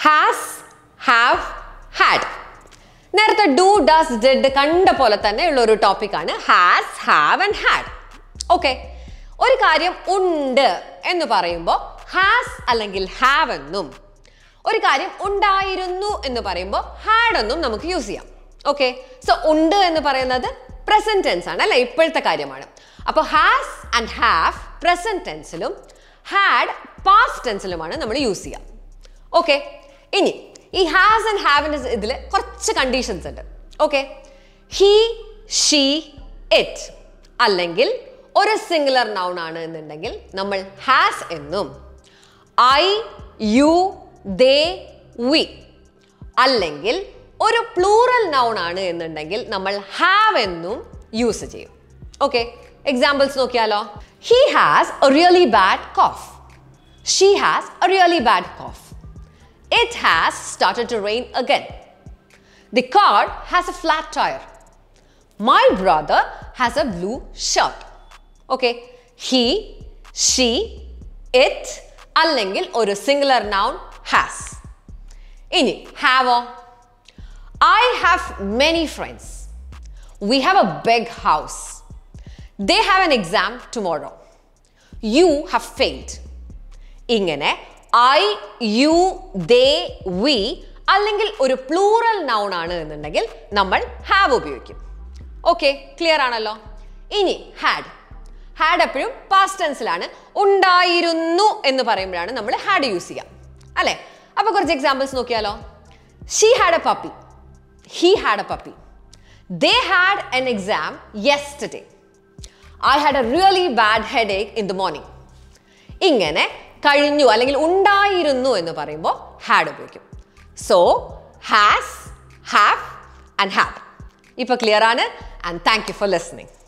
Has have had നേരത്തെ do does did കണ്ട പോലെ തന്നെ ഉള്ള ഒരു ടോപ്പിക്കാണ് has have and had okay ഒരു കാര്യം ഉണ്ട് എന്ന് പറയുമ്പോൾ ഹാസ് അല്ലെങ്കിൽ ഹാവ് എന്നും ഒരു കാര്യം ഉണ്ടായിരുന്നു എന്ന് പറയുമ്പോൾ ഹാഡ് എന്നും നമുക്ക് യൂസ് ചെയ്യാം ഓക്കെ സോ ഉണ്ട് എന്ന് പറയുന്നത് പ്രസന്റ് ടെൻസ് ആണ് അല്ലെ ഇപ്പോഴത്തെ കാര്യമാണ് അപ്പോൾ ഹാസ് ആൻഡ് ഹാവ് പ്രസന്റ് ടെൻസിലും ഹാഡ് പാസ്റ്റ് ടെൻസിലുമാണ് നമ്മൾ യൂസ് ചെയ്യുക ഓക്കെ ഇനി ഈ ഹാസ് ആൻഡ് ഹാവിൻ്റെ ഇതിൽ കുറച്ച് കണ്ടീഷൻസ് ഉണ്ട് ഓക്കെ ഹി ഷീ ഇറ്റ് അല്ലെങ്കിൽ ഒരു സിംഗുലർ നൗൺ ആണ് എന്നുണ്ടെങ്കിൽ നമ്മൾ ഹാസ് എന്നും ഐ യു ദേ വി അല്ലെങ്കിൽ ഒരു പ്ലൂറൽ നൗൺ ആണ് എന്നുണ്ടെങ്കിൽ നമ്മൾ ഹാവ് എന്നും യൂസ് ചെയ്യും ഓക്കെ എക്സാമ്പിൾസ് നോക്കിയാലോ he has a really bad cough she has a really bad cough It has started to rain again. The car has a flat tire. My brother has a blue shirt. Okay. He, she, it അല്ലെങ്കിൽ ഒരു singular noun has ഇനി ഹാവോ I have many friends we have a big house they have an exam tomorrow you have failed ഇങ്ങനെ I you they we അല്ലെങ്കിൽ ഒരു plural noun ആണ് എന്നുണ്ടെങ്കിൽ നമ്മൾ ഹാവ് ഉപയോഗിക്കും ഓക്കെ ക്ലിയർ ആണല്ലോ ഇനി ഹാഡ് ഹാഡ് എപ്പോഴും പാസ്റ്റ് ടെൻസിലാണ് ഉണ്ടായിരുന്നു എന്ന് പറയുമ്പോഴാണ് നമ്മൾ ഹാഡ് യൂസ് ചെയ്യുക അല്ലേ അപ്പൊ കുറച്ച് എക്സാമ്പിൾസ് നോക്കിയാലോ she had a puppy he had a puppy they had an exam yesterday I had a really bad headache in the morning ഇങ്ങനെ കഴിഞ്ഞു അല്ലെങ്കിൽ ഉണ്ടായിരുന്നു എന്ന് പറയുമ്പോൾ ഹാഡ് ഉപയോഗിക്കും so has have and had ഇപ്പൊ ക്ലിയർ ആണ് and thank you for listening